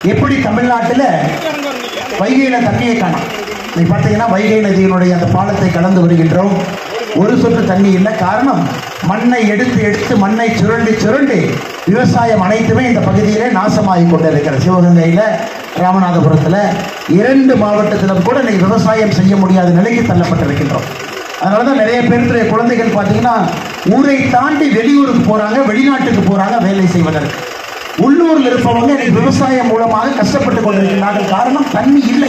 எப்படி தமிழ்நாட்டில் வைகையில தண்ணியை காணும் நீ பார்த்தீங்கன்னா வைகை நதியினுடைய அந்த பாலத்தை கடந்து வருகின்றோம் ஒரு சொட்டு தண்ணி இல்லை காரணம் மண்ணை எடுத்து எடுத்து மண்ணை சுரண்டி சுரண்டி விவசாயம் அனைத்துமே இந்த பகுதியிலே நாசமாகி கொண்டிருக்கிறது சிவகங்கையில் ராமநாதபுரத்தில் இரண்டு மாவட்டத்திலும் கூட இன்னைக்கு விவசாயம் செய்ய முடியாத நிலைக்கு தள்ளப்பட்டிருக்கின்றோம் அதனால தான் நிறைய பேருடைய குழந்தைகள் பார்த்தீங்கன்னா ஊரை தாண்டி வெளியூருக்கு போகிறாங்க வெளிநாட்டுக்கு போகிறாங்க வேலை செய்வதற்கு உள்ளூரில் இருப்பவங்க இன்னைக்கு விவசாயம் மூலமாக கஷ்டப்பட்டு கொண்டிருக்கிறார்கள் காரணம் தண்ணி இல்லை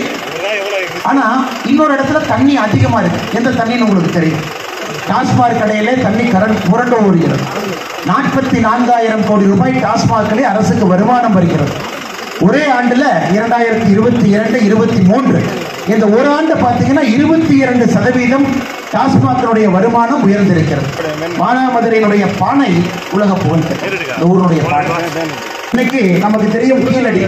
ஆனா இன்னொரு இடத்துல தண்ணி அதிகமா இருக்கு எந்த தண்ணின்னு உங்களுக்கு தெரியும் டாஸ்மாக் கடையிலே தண்ணி கரண்ட் புரண்டு ஓடுகிறது நாற்பத்தி நான்காயிரம் கோடி ரூபாய் டாஸ்மாகிலே அரசுக்கு வருமானம் வருகிறது ஒரே ஆண்டுல இரண்டாயிரத்தி இருபத்தி இரண்டு இருபத்தி மூன்று இந்த ஒரு ஆண்டு பார்த்தீங்கன்னா இருபத்தி இரண்டு சதவீதம் டாஸ்மாகினுடைய வருமானம் உயர்ந்திருக்கிறது மானாமதுரையினுடைய பானை உலக புகழ்ந்தது இந்த ஊருடைய பானை இன்னைக்கு நமக்கு தெரியும் கீழடி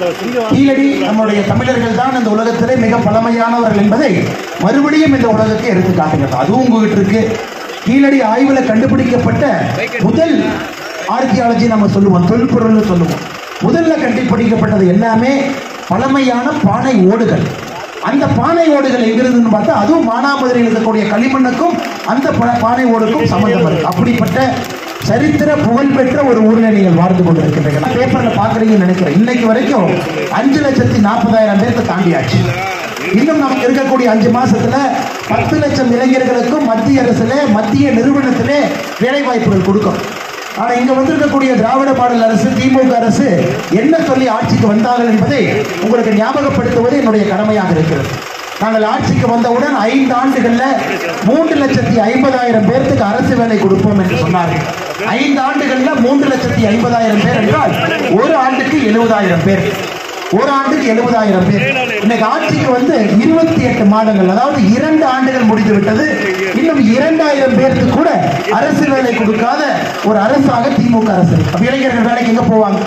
கீழடி நம்முடைய தமிழர்கள் தான் இந்த உலகத்திலே மிக பழமையானவர்கள் என்பதை மறுபடியும் இந்த உலகத்தை எடுத்து காட்டுகிறது அதுவும் உங்ககிட்ட இருக்கு கீழடி ஆய்வுல கண்டுபிடிக்கப்பட்ட முதல் ஆர்கியாலஜி நம்ம சொல்லுவோம் தொல்பொருள்னு சொல்லுவோம் முதல்ல கண்டுபிடிக்கப்பட்டது எல்லாமே பழமையான பானை ஓடுகள் அந்த பானை ஓடுகள் எங்கிருந்துன்னு பார்த்தா அதுவும் மானாமதுரையில் இருக்கக்கூடிய களிமண்ணுக்கும் அந்த ப- பானை ஓடுக்கும் சம்பந்தம் இருக்கு அப்படிப்பட்ட சரித்திர புகழ்பெற்ற ஒரு ஊரில் நீங்கள் வாழ்ந்து கொண்டிருக்கிறீர்கள் பேப்பர்ல பாக்குறீங்கன்னு நினைக்கிறேன் இன்னைக்கு வரைக்கும் அஞ்சு லட்சத்தி நாற்பதாயிரம் பேருக்கு தாண்டியாச்சு இன்னும் நமக்கு இருக்கக்கூடிய அஞ்சு மாசத்துல பத்து லட்சம் இளைஞர்களுக்கும் மத்திய அரசுல மத்திய நிறுவனத்திலே வேலை வாய்ப்புகள் கொடுக்கும் ஆனா இங்க வந்திருக்கக்கூடிய திராவிட மாடல் அரசு திமுக அரசு என்ன சொல்லி ஆட்சிக்கு வந்தார்கள் என்பதை உங்களுக்கு ஞாபகப்படுத்துவது என்னுடைய கடமையாக இருக்கிறது நாங்கள் ஆட்சிக்கு வந்தவுடன் ஐந்து ஆண்டுகள்ல மூன்று லட்சத்தி ஐம்பதாயிரம் பேர்த்துக்கு அரசு வேலை கொடுப்போம் என்று சொன்னார்கள் ஐந்து ஆண்டுகள்ல மூன்று லட்சத்தி ஐம்பதாயிரம் பேர் என்றால் ஒரு ஆண்டுக்கு எழுபதாயிரம் பேர் ஒரு ஆண்டுக்கு எழுபதாயிரம் பேர் இன்னைக்கு ஆட்சிக்கு வந்து இருபத்தி எட்டு மாதங்கள் அதாவது இரண்டு ஆண்டுகள் முடிந்து விட்டது இன்னும் இரண்டாயிரம் பேருக்கு கூட அரசு வேலை கொடுக்காத ஒரு அரசாக திமுக அரசு இருக்கு. அப்ப இளைஞர்கள் வேலைக்கு எங்க போவாங்க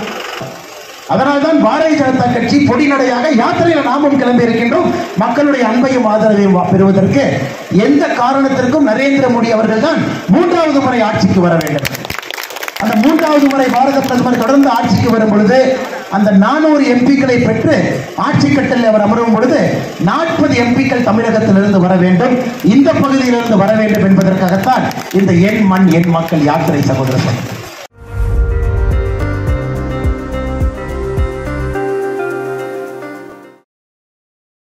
அதனால்தான் பாரதிய ஜனதா கட்சி பொடிநடையாக யாத்திரையில் நாமும் கிளம்பி இருக்கின்றோம் மக்களுடைய அன்பையும் ஆதரவையும் வா- பெறுவதற்கு எந்த காரணத்திற்கும் நரேந்திர மோடி அவர்கள் தான் மூன்றாவது முறை ஆட்சிக்கு வர வேண்டும் அந்த மூன்றாவது முறை பாரத பிரதமர் தொடர்ந்து ஆட்சிக்கு வரும் பொழுது அந்த நானூறு எம்பிக்களை பெற்று ஆட்சி கட்டலில் அவர் அமரும் பொழுது நாற்பது எம்பிக்கள் தமிழகத்திலிருந்து வர வேண்டும் இந்த பகுதியிலிருந்து வர வேண்டும் என்பதற்காகத்தான் இந்த எண் மண் எண் மக்கள் யாத்திரை சகோதர சகோதரர்